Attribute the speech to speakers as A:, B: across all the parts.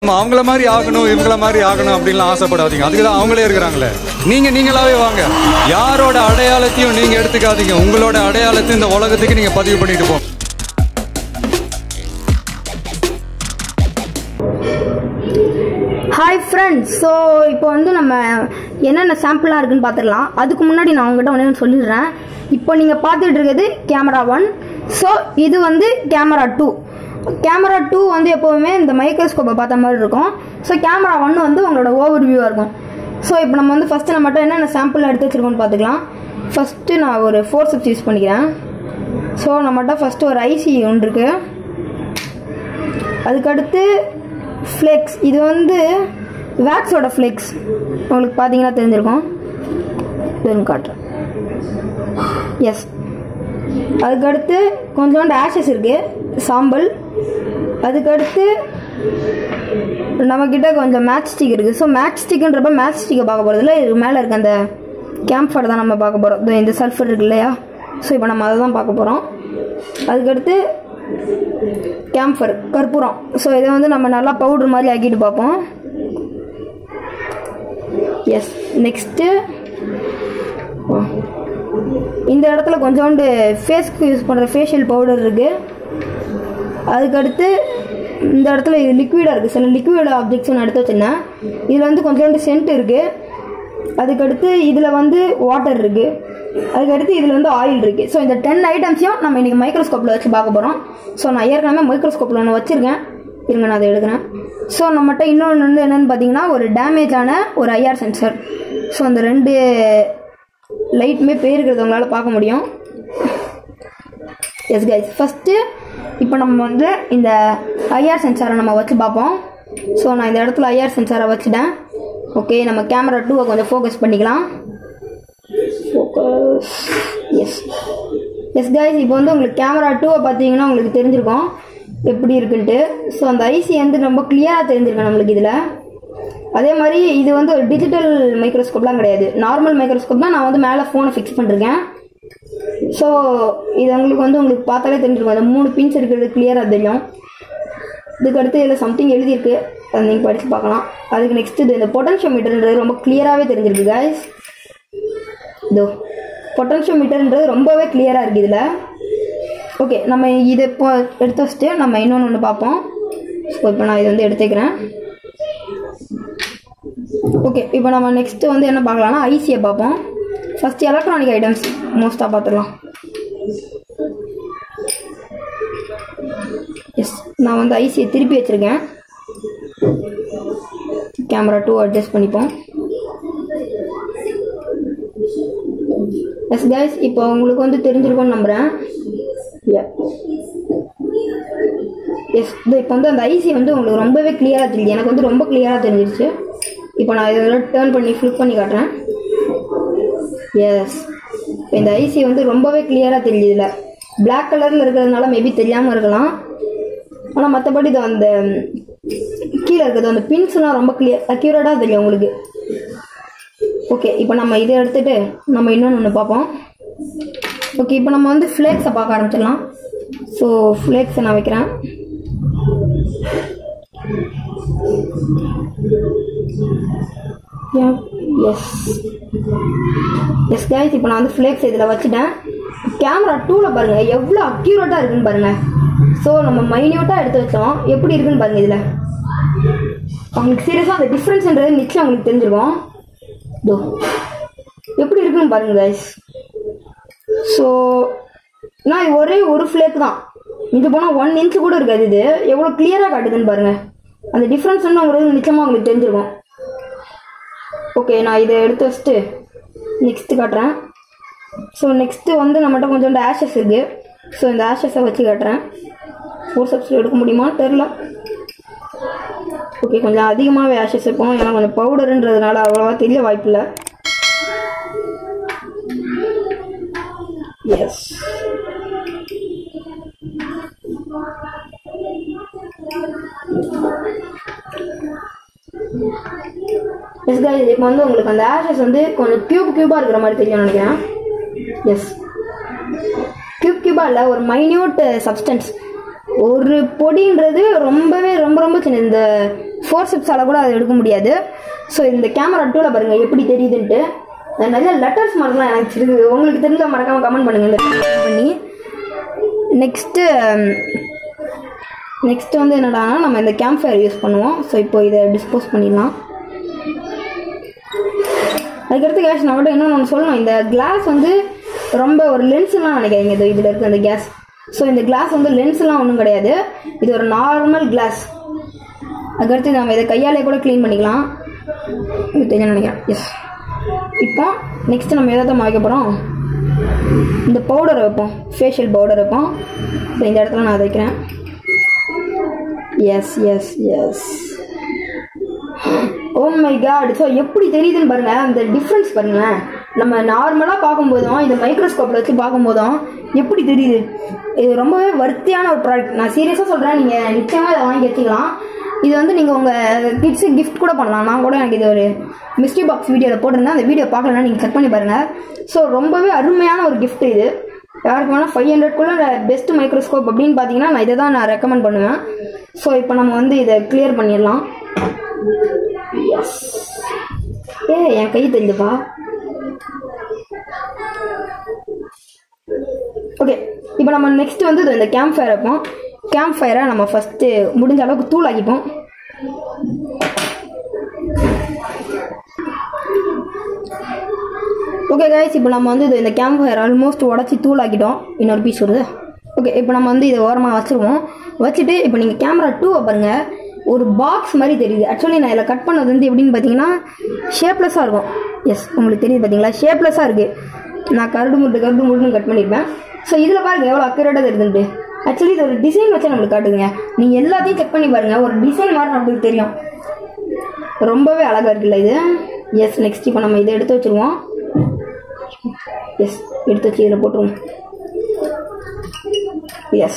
A: நம்ம அவங்கள மாதிரி ஆகணும் இவங்கள மாதிரி ஆகணும் அப்படின்லாம் ஆசைப்படாதீங்க அதுக்கு தான் அவங்களே இருக்கிறாங்களே நீங்க நீங்களாவே வாங்க யாரோட அடையாளத்தையும் நீங்க எடுத்துக்காதீங்க உங்களோட அடையாளத்தை இந்த உலகத்துக்கு நீங்க பதிவு பண்ணிட்டு போங்க
B: ஹாய் ஃப்ரெண்ட்ஸ் ஸோ இப்போ வந்து நம்ம என்னென்ன சாம்பிளாக இருக்குன்னு பார்த்துடலாம் அதுக்கு முன்னாடி நான் உங்ககிட்ட ஒன்றே ஒன்று சொல்லிடுறேன் இப்போ நீங்கள் பார்த்துட்டு இருக்கிறது கேமரா ஒன் ஸோ இது வந்து கேமரா டூ கேமரா டூ வந்து எப்போவுமே இந்த மைக்ரோஸ்கோப்பை பார்த்த மாதிரி இருக்கும் ஸோ கேமரா ஒன் வந்து உங்களோட ஓவர் வியூவாக இருக்கும் ஸோ இப்போ நம்ம வந்து ஃபஸ்ட்டு நம்மகிட்ட என்னென்ன சாம்பிள் எடுத்து வச்சிருக்கோம்னு பார்த்துக்கலாம் ஃபஸ்ட்டு நான் ஒரு ஃபோர் சிப்ஸ் யூஸ் பண்ணிக்கிறேன் ஸோ நம்மகிட்ட ஃபஸ்ட்டு ஒரு ஐசி ஒன்று இருக்குது அதுக்கடுத்து ஃப்ளெக்ஸ் இது வந்து வேக்ஸோட ஃப்ளெக்ஸ் உங்களுக்கு பார்த்தீங்கன்னா தெரிஞ்சிருக்கும் இதுன்னு காட்டுறேன் எஸ் அதுக்கடுத்து கொஞ்சோண்டு ஆஷஸ் இருக்குது சாம்பல் அதுக்கடுத்து நம்மக்கிட்ட கொஞ்சம் மேட்ச் ஸ்டிக் இருக்குது ஸோ மேட்ச் ஸ்டிக்குன்றப்ப மேட்ச் ஸ்டிக்கை பார்க்க போகிறதுல இது மேலே இருக்க அந்த கேம்ஃபர் தான் நம்ம பார்க்க போகிறோம் இந்த சல்ஃபர் இருக்கு இல்லையா ஸோ இப்போ நம்ம அதை தான் பார்க்க போகிறோம் அதுக்கடுத்து கேம்ஃபர் கற்பூரம் ஸோ இதை வந்து நம்ம நல்லா பவுடர் மாதிரி ஆக்கிட்டு பார்ப்போம் எஸ் நெக்ஸ்ட்டு இந்த இடத்துல கொஞ்சோண்டு ஃபேஸ்க்கு யூஸ் பண்ணுற ஃபேஷியல் பவுடர் இருக்குது அதுக்கடுத்து இந்த இடத்துல இது லிக்விடாக இருக்குது சில லிக்விட் ஆப்ஜெக்ட்ஸ் நான் எடுத்து வச்சிருந்தேன் இதில் வந்து கொஞ்சோண்டு சென்ட் இருக்குது அதுக்கடுத்து இதில் வந்து வாட்டர் இருக்குது அதுக்கடுத்து இதில் வந்து ஆயில் இருக்குது ஸோ இந்த டென் ஐட்டம்ஸையும் நம்ம இன்றைக்கி மைக்ரோஸ்கோப்பில் வச்சு பார்க்க போகிறோம் ஸோ நான் ஏற்கனவே மைக்ரோஸ்கோப்பில் ஒன்று வச்சுருக்கேன் இருங்க நான் அதை எடுக்கிறேன் ஸோ நம்மகிட்ட இன்னொன்று வந்து என்னென்னு பார்த்தீங்கன்னா ஒரு டேமேஜான ஒரு ஐஆர் சென்சர் ஸோ அந்த ரெண்டு லைட்டுமே போயிருக்கிறது உங்களால் பார்க்க முடியும் எஸ் கைஸ் ஃபஸ்ட்டு இப்போ நம்ம வந்து இந்த ஐஆர் சென்சாரை நம்ம வச்சு பார்ப்போம் ஸோ நான் இந்த இடத்துல ஐஆர் சென்சாரை வச்சுட்டேன் ஓகே நம்ம கேமரா டூவை கொஞ்சம் ஃபோக்கஸ் பண்ணிக்கலாம் ஃபோக்கஸ் எஸ் எஸ் கைஸ் இப்போ வந்து உங்களுக்கு கேமரா டூவை பார்த்தீங்கன்னா உங்களுக்கு தெரிஞ்சிருக்கும் எப்படி இருக்குன்ட்டு ஸோ அந்த ஐசி வந்து ரொம்ப கிளியராக தெரிஞ்சிருக்கும் நம்மளுக்கு இதில் அதே மாதிரி இது வந்து ஒரு டிஜிட்டல் மைக்ரோஸ்கோப்லாம் கிடையாது நார்மல் மைக்ரோஸ்கோப் தான் நான் வந்து மேலே ஃபோனை ஃபிக்ஸ் பண்ணிருக்கேன் ஸோ இது உங்களுக்கு வந்து உங்களுக்கு பார்த்தாலே தெரிஞ்சிருக்கும் அந்த மூணு பின்ஸ் இருக்கிறது கிளியராக தெரியும் இதுக்கு அடுத்து இதில் சம்திங் எழுதியிருக்கு அதை நீங்கள் படித்து பார்க்கலாம் அதுக்கு நெக்ஸ்ட் இது இந்த பொட்டன்ஷியோமீட்டர்ன்றது ரொம்ப கிளியராகவே தெரிஞ்சிருக்கு guys இதோ பொட்டன்ஷியோமீட்டர்ன்றது ரொம்பவே கிளியராக இருக்குது இதில் ஓகே நம்ம இதை இப்போ எடுத்து வச்சுட்டு நம்ம இன்னொன்று ஒன்று பார்ப்போம் ஸோ இப்போ நான் இதை வந்து எடுத்துக்கிறேன் ஓகே இப்போ நம்ம நெக்ஸ்ட்டு வந்து என்ன பார்க்கலாம்னா ஐசியை பார்ப்போம் ஃபஸ்ட்டு எலக்ட்ரானிக் ஐட்டம்ஸ் மோஸ்ட்டாக பார்த்துடலாம் எஸ் நான் வந்து ஐசியை திருப்பி வச்சுருக்கேன் கேமரா டூ அட்ஜஸ்ட் பண்ணிப்போம் எஸ் கைஸ் இப்போ உங்களுக்கு வந்து தெரிஞ்சிருக்கும்னு நம்புகிறேன் எஸ் இப்போ வந்து அந்த ஐசி வந்து உங்களுக்கு ரொம்பவே கிளியராக தெரியுது எனக்கு வந்து ரொம்ப கிளியராக தெரிஞ்சிருச்சு இப்போ நான் இதை டேர்ன் பண்ணி ஃப்ளிப் பண்ணி காட்டுறேன் எஸ் இந்த ஐசி வந்து ரொம்பவே கிளியராக தெரியுது இதில் பிளாக் கலரில் இருக்கிறதுனால மேபி தெரியாமல் இருக்கலாம் ஆனால் மற்றபடி இது அந்த கீழே இருக்கிறது அந்த பின்ஸ்லாம் ரொம்ப கிளியர் அக்யூரேட்டாக தெரியும் உங்களுக்கு ஓகே இப்போ நம்ம இதை எடுத்துகிட்டு நம்ம இன்னொன்று ஒன்று பார்ப்போம் ஓகே இப்போ நம்ம வந்து ஃப்ளேக்ஸை பார்க்க ஆரம்பிச்சிடலாம் ஸோ ஃப்ளேக்ஸை நான் வைக்கிறேன் எஸ் எஸ் கைஸ் இப்போ நான் வந்து ஃப்ளேக்ஸ் இதில் வச்சுட்டேன் கேமரா டூவில் பாருங்கள் எவ்வளோ அக்யூரேட்டாக இருக்குன்னு பாருங்கள் ஸோ நம்ம மைன்யூட்டாக எடுத்து வச்சோம் எப்படி இருக்குன்னு பாருங்கள் இதில் அவங்களுக்கு சீரியஸாக அந்த டிஃப்ரென்ஸ்ன்றது நிச்சயம் அவங்களுக்கு தெரிஞ்சிருக்கும் இதோ எப்படி இருக்குன்னு பாருங்க கைஸ் ஸோ நான் இது ஒரே ஒரு ஃப்ளேக் தான் இது போனால் ஒன் இன்ச்சு கூட இருக்காது இது எவ்வளோ கிளியராக காட்டுதுன்னு பாருங்க அந்த டிஃப்ரென்ஸ் வந்து உங்களுக்கு நிச்சயமாக உங்களுக்கு தெரிஞ்சிருக்கும் ஓகே நான் இதை எடுத்து வச்சுட்டு நெக்ஸ்ட்டு காட்டுறேன் ஸோ நெக்ஸ்ட்டு வந்து நம்மகிட்ட கொஞ்சோண்டு ஆஷஸ் இருக்குது ஸோ இந்த ஆஷஸை வச்சு காட்டுறேன் ஃபோர் சப்ஸில் எடுக்க முடியுமான்னு தெரில ஓகே கொஞ்சம் அதிகமாகவே ஆஷஸ் வைப்போம் ஏன்னா கொஞ்சம் பவுடருன்றதுனால அவ்வளோவா தெரிய வாய்ப்பில்லை எஸ் எஸ் guys இப்போ வந்து உங்களுக்கு அந்த ஆஷஸ் வந்து கொஞ்சம் கியூப் கியூபாக இருக்கிற மாதிரி தெரியும் நினைக்கிறேன் எஸ் கியூப் கியூபாக இல்லை ஒரு மைன்யூட் சப்ஸ்டன்ஸ் ஒரு பொடின்றது ரொம்பவே ரொம்ப ரொம்ப சின்ன இந்த ஃபோர் ஸ்டெப்ஸால் கூட அதை எடுக்க முடியாது ஸோ இந்த கேமரா டூவில் பாருங்கள் எப்படி தெரியுதுன்ட்டு அது நிறைய லெட்டர்ஸ் மாதிரிலாம் எனக்கு இருக்குது உங்களுக்கு தெரிஞ்ச மறக்காமல் கமெண்ட் பண்ணுங்கள் இந்த comment பண்ணி நெக்ஸ்ட்டு நெக்ஸ்ட் வந்து என்னடானா நம்ம இந்த கேம்ப் ஃபயர் யூஸ் பண்ணுவோம் ஸோ இப்போ இதை டிஸ்போஸ் பண்ணிடலாம் அதுக்கடுத்து கேஸ் நான் கூட இன்னொன்று ஒன்று சொல்லணும் இந்த கிளாஸ் வந்து ரொம்ப ஒரு லென்ஸ்லாம் நினைக்காதீங்க இது இதில் இருக்க இந்த கேஸ் ஸோ இந்த கிளாஸ் வந்து லென்ஸ்லாம் ஒன்றும் கிடையாது இது ஒரு நார்மல் கிளாஸ் அதுக்கடுத்து நம்ம இதை கையாலே கூட க்ளீன் பண்ணிக்கலாம் இது தெரியும் நினைக்கிறேன் எஸ் இப்போ நெக்ஸ்ட் நம்ம எதாவது வைக்க போகிறோம் இந்த பவுடரை வைப்போம் ஃபேஷியல் பவுடர் வைப்போம் ஸோ இந்த இடத்துல நான் அதை வைக்கிறேன் yes yes yes oh my god so எப்படி தெரியுதுன்னு பாருங்க அந்த டிஃப்ரென்ஸ் பாருங்களேன் நம்ம நார்மலாக பார்க்கும்போதும் இந்த மைக்ரோஸ்கோப்பில் வச்சு பார்க்கும்போதும் எப்படி தெரியுது இது ரொம்பவே வர்த்தியான ஒரு ப்ராடக்ட் நான் சீரியஸாக சொல்கிறேன் நீங்கள் நிச்சயமாக இதை வாங்கி வச்சுக்கலாம் இது வந்து நீங்கள் உங்கள் கிட்ஸு கிஃப்ட் கூட பண்ணலாம் நான் கூட எனக்கு இது ஒரு மிஸ்ட்ரி பாக்ஸ் வீடியோவில் போட்டிருந்தேன் அந்த வீடியோ பார்க்கலன்னா நீங்கள் செக் பண்ணி பாருங்கள் ஸோ ரொம்பவே அருமையான ஒரு gift இது யாருக்கு வேணால் ஃபைவ் ஹண்ட்ரட்குள்ளே பெஸ்ட் மைக்ரோஸ்கோப் அப்படின்னு பார்த்தீங்கன்னா நான் இதை தான் நான் ரெக்கமெண்ட் பண்ணுவேன் ஸோ இப்போ நம்ம வந்து இதை கிளியர் பண்ணிடலாம் ஏ என் கை தெரிஞ்சுப்பா ஓகே இப்போ நம்ம நெக்ஸ்ட் வந்து இது இந்த கேம்ப் ஃபயர் வைப்போம் கேம்ப் ஃபயரை நம்ம ஃபஸ்ட்டு முடிஞ்ச அளவுக்கு தூள் ஆக்கிப்போம் ஓகே கைஸ் இப்போ நம்ம வந்து இது இந்த கேம்ப் ஃபயர் ஆல்மோஸ்ட் உடச்சி தூள் ஆக்கிட்டோம் இன்னொரு பீஸ் வருது ஓகே இப்போ நம்ம வந்து இதை ஓரமாக வச்சுருவோம் வச்சுட்டு இப்போ நீங்கள் கேமரா டூவை பாருங்கள் ஒரு பாக்ஸ் மாதிரி தெரியுது ஆக்சுவலி நான் இதில் கட் பண்ணது வந்து எப்படின்னு பார்த்தீங்கன்னா ஷேப்லெஸ்ஸாக இருக்கும் எஸ் உங்களுக்கு தெரியுது பார்த்தீங்களா ஷேப்லெஸ்ஸாக இருக்குது நான் கரடு முட்டு கரடு முட்டுன்னு கட் பண்ணியிருப்பேன் ஸோ இதில் பாருங்க எவ்வளோ அக்கரேட்டாக தெரியுதுன்ட்டு ஆக்சுவலி இது ஒரு டிசைன் வச்சு நம்மளுக்கு காட்டுதுங்க நீங்கள் எல்லாத்தையும் செக் பண்ணி பாருங்கள் ஒரு டிசைன் மாதிரி நம்மளுக்கு தெரியும் ரொம்பவே அழகாக இருக்குல்ல இது எஸ் நெக்ஸ்ட் இப்போ நம்ம இதை எடுத்து வச்சுருவோம் எஸ் எடுத்து வச்சு இதில் போட்டுருவோம் எஸ்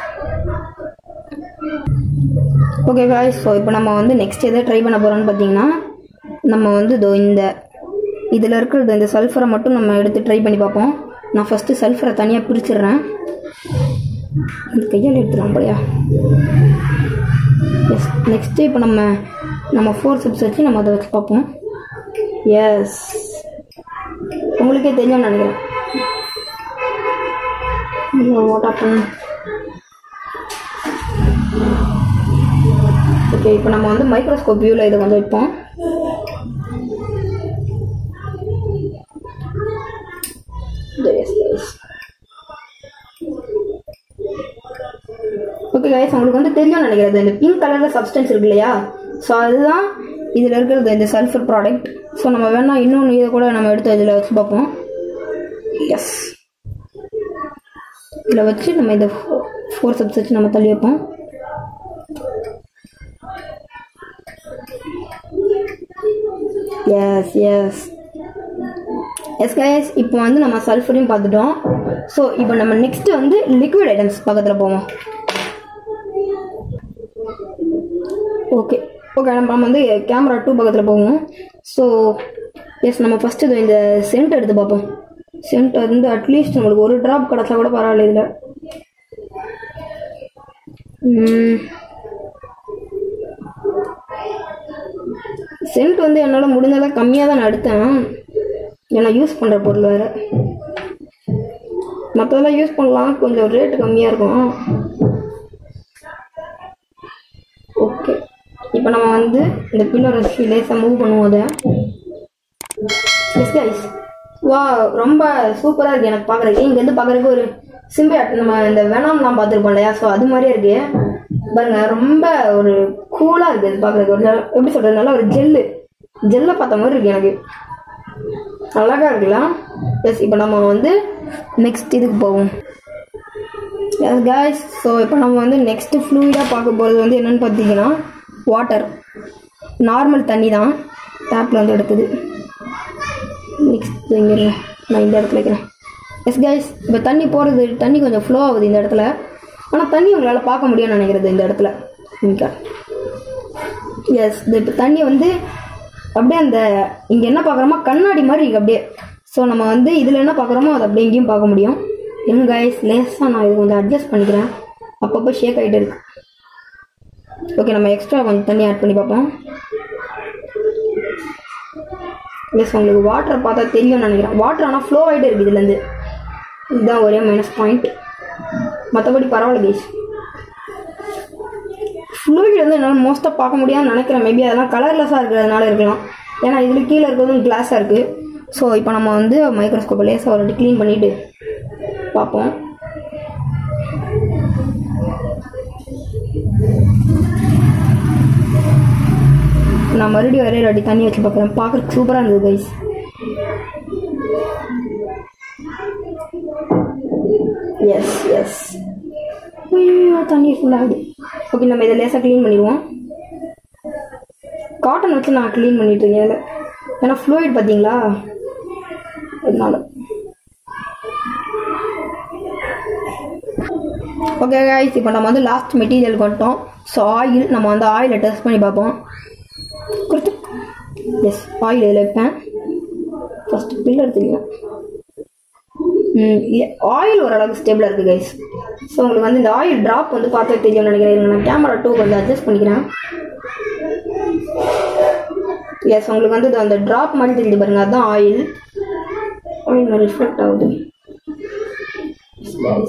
B: ஓகே காய்ஸ் ஸோ இப்போ நம்ம வந்து நெக்ஸ்ட் எதை ட்ரை பண்ண போகிறோம்னு பார்த்தீங்கன்னா நம்ம வந்து இதோ இந்த இதில் இருக்கிறது இந்த சல்ஃபரை மட்டும் நம்ம எடுத்து ட்ரை பண்ணி பார்ப்போம் நான் ஃபஸ்ட்டு சல்ஃபரை தனியாக பிரிச்சிடுறேன் இந்த கையால் எடுத்துடலாம் போலையா எஸ் நெக்ஸ்ட்டு இப்போ நம்ம நம்ம ஃபோர் சிப்ஸ் வச்சு நம்ம அதை வச்சு பார்ப்போம் எஸ் உங்களுக்கே தெரியும்னு நினைக்கிறேன் வாட் ஆப்பன் ஓகே இப்போ நம்ம வந்து மைக்ரோஸ்கோப் வியூவில் இதை வந்து வைப்போம் Yes, yes. ஓகே கைஸ் உங்களுக்கு வந்து தெரியும் நினைக்கிறது இந்த பிங்க் கலரில் சப்ஸ்டன்ஸ் இருக்கு இல்லையா ஸோ அதுதான் இதில் இருக்கிறது இந்த சல்ஃபர் ப்ராடக்ட் ஸோ நம்ம வேணால் இன்னொன்று இதை கூட நம்ம எடுத்து இதில் வச்சு பார்ப்போம் எஸ் இதில் வச்சு நம்ம இதை ஃபோர் சப்ஸ் வச்சு நம்ம தள்ளி வைப்போம் எஸ் எஸ் எஸ் கைஸ் இப்போ வந்து நம்ம சல்ஃபரையும் பார்த்துட்டோம் ஸோ இப்போ நம்ம நெக்ஸ்ட் வந்து லிக்விட் ஐட்டம்ஸ் பக்கத்தில் போவோம் ஓகே ஓகே நம்ம நம்ம வந்து கேமரா டூ பக்கத்தில் போவோம் ஸோ எஸ் நம்ம ஃபஸ்ட்டு இது இந்த சென்ட் எடுத்து பார்ப்போம் சென்ட் வந்து அட்லீஸ்ட் நம்மளுக்கு ஒரு ட்ராப் கிடச்சா கூட பரவாயில்ல இதில் சென்ட் வந்து என்னால் முடிஞ்சளவு கம்மியாக தான் நான் எடுத்தேன் ஏன்னா யூஸ் பண்ணுற பொருள் வேறு மற்றதெல்லாம் யூஸ் பண்ணலாம் கொஞ்சம் ரேட்டு கம்மியாக இருக்கும் ஓகே இப்போ நம்ம வந்து இந்த பில்லர் வச்சு லேசாக மூவ் பண்ணுவோம் அதை எஸ் கைஸ் வா ரொம்ப சூப்பராக இருக்குது எனக்கு பார்க்குறதுக்கு இங்கேருந்து பார்க்குறதுக்கு ஒரு சிம்பியாட் நம்ம இந்த வெனாம்லாம் பார்த்துருப்போம் இல்லையா ஸோ அது மாதிரியே இருக்கு பாருங்க ரொம்ப ஒரு கூலாக இருக்குது இது பார்க்குறதுக்கு ஒரு நல்ல- எப்படி சொல்கிறது நல்ல ஒரு ஜெல்லு ஜெல்லை பார்த்த மாதிரி இருக்கு எனக்கு அழகாக இருக்குல்ல எஸ் இப்போ நம்ம வந்து நெக்ஸ்ட் இதுக்கு போவோம் எஸ் guys ஸோ இப்போ நம்ம வந்து நெக்ஸ்ட்டு ஃப்ளூயிடாக பார்க்க போகிறது வந்து என்னென்னு பார்த்தீங்கன்னா வாட்டர் நார்மல் தண்ணி தான் டேப்பில் வந்து எடுத்தது நெக்ஸ்ட் இங்கே இருங்க. நான் இந்த இடத்துல வைக்கிறேன் எஸ் கைஸ் இப்போ தண்ணி போகிறது தண்ணி கொஞ்சம் ஃப்ளோ ஆகுது இந்த இடத்துல ஆனால் தண்ணி உங்களால் பார்க்க முடியும்னு நினைக்கிறது இந்த இடத்துல இங்கே எஸ் இது இப்போ தண்ணி வந்து அப்படியே அந்த இங்கே என்ன பார்க்குறோமோ கண்ணாடி மாதிரி இருக்கு அப்படியே ஸோ நம்ம வந்து இதில் என்ன பார்க்குறோமோ அதை அப்படியே இங்கேயும் பார்க்க முடியும் எங்க கைஸ் லேஸாக நான் இது கொஞ்சம் அட்ஜஸ்ட் பண்ணிக்கிறேன் அப்பப்போ ஷேக் ஆகிட்டு இருக்கு ஓகே நம்ம எக்ஸ்ட்ரா கொஞ்சம் தண்ணி ஆட் பண்ணி பார்ப்போம் எஸ் உங்களுக்கு வாட்டரை பார்த்தா தெரியும்னு நினைக்கிறேன் வாட்டர் ஆனால் ஃப்ளோ ஆகிட்டே இருக்குது இதுலேருந்து இதுதான் ஒரே மைனஸ் பாயிண்ட் மற்றபடி பரவாயில்ல கேஸ் ஃப்ளூயிட் வந்து என்னால் மோஸ்ட்டாக பார்க்க முடியாதுன்னு நினைக்கிறேன் மேபி அதெல்லாம் கலர்லெஸ்ஸாக இருக்கிறதுனால இருக்கலாம் ஏன்னா இதில் கீழே இருக்கிறதும் கிளாஸாக இருக்குது ஸோ இப்போ நம்ம வந்து மைக்ரோஸ்கோப்பை லேசாக ஒரு வாட்டி க்ளீன் பண்ணிவிட்டு பார்ப்போம் நான் மறுபடியும் ஒரே வாட்டி தண்ணி வச்சு பார்க்குறேன் பார்க்குறதுக்கு சூப்பராக இருந்தது கைஸ் எஸ் எஸ் ஐயோ தண்ணி ஃபுல்லாகுது ஓகே நம்ம இதை லேசாக க்ளீன் பண்ணிடுவோம் காட்டன் வச்சு நான் க்ளீன் பண்ணிட்டு இருக்கேன் இதில் ஏன்னா ஃப்ளூயிட் பார்த்தீங்களா அதனால ஓகே கைஸ் இப்போ நம்ம வந்து லாஸ்ட் மெட்டீரியல் கொட்டோம் ஸோ ஆயில் நம்ம வந்து ஆயிலை டெஸ்ட் பண்ணி பார்ப்போம் கொடுத்து எஸ் ஆயில் இதில் வைப்பேன் ஃபஸ்ட்டு பில்லர் தெரியும் ஆயில் ஓரளவுக்கு ஸ்டேபிளாக இருக்குது கைஸ் ஸோ உங்களுக்கு வந்து இந்த ஆயில் ட்ராப் வந்து பார்த்தா தெரியும்னு நினைக்கிறேன் இருங்க, நான் கேமரா டூ வந்து அட்ஜஸ்ட் பண்ணிக்கிறேன் எஸ் உங்களுக்கு வந்து இது அந்த ட்ராப் மாதிரி தெரிஞ்சு பாருங்க அதுதான் ஆயில் ஆயில் ரிஃப்ளெக்ட் ஆகுது Yes.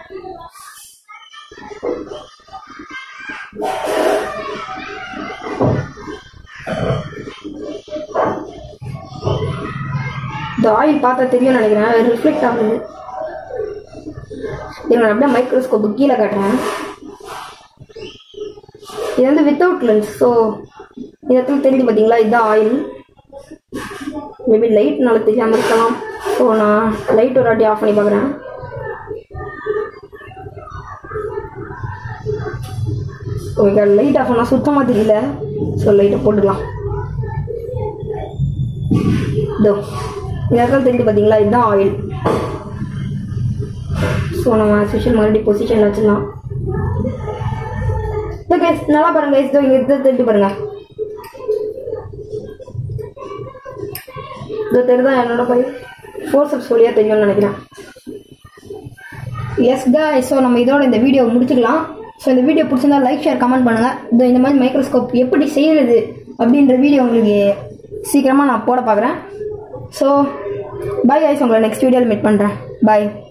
B: இந்த ஆயில் பார்த்தா தெரியும்னு நினைக்கிறேன் ரிஃப்ளெக்ட் ஆகுது இருங்க நான் அப்படியே மைக்ரோஸ்கோப்பு கீழே காட்டுறேன் இது வந்து வித்தவுட் லென்ஸ் ஸோ இந்த இடத்துல தெரியுது பார்த்தீங்களா இதுதான் ஆயில் மேபி லைட்னால தெரியாமல் இருக்கலாம் ஸோ நான் லைட் ஒரு வாட்டி ஆஃப் பண்ணி பார்க்குறேன் ஓகே லைட் ஆஃப் பண்ணால் சுத்தமாக தெரியல ஸோ லைட்டை போட்டுக்கலாம் இதோ இந்த இடத்துல தெரிஞ்சு பார்த்தீங்களா இதுதான் ஆயில் ஸோ நம்ம ஸ்பெஷல் மறுபடியும் பொசிஷனில் வச்சிடலாம் ஓகே நல்லா பாருங்க guys. இதோ இங்கே இதை தெரிஞ்சு பாருங்க இதோ தெரியுதா என்னோட போய் ஃபோர்ஸப்ஸ் வழியாக தெரியும்னு நினைக்கிறேன் எஸ் guys ஸோ நம்ம இதோட இந்த வீடியோ முடிச்சுக்கலாம் ஸோ இந்த வீடியோ பிடிச்சிருந்தா லைக் ஷேர் கமெண்ட் பண்ணுங்கள் இதோ இந்த மாதிரி மைக்ரோஸ்கோப் எப்படி செய்யறது அப்படின்ற வீடியோ உங்களுக்கு சீக்கிரமாக நான் போட பார்க்குறேன் ஸோ பை guys உங்களை நெக்ஸ்ட் வீடியோவில் மீட் பண்ணுறேன் பை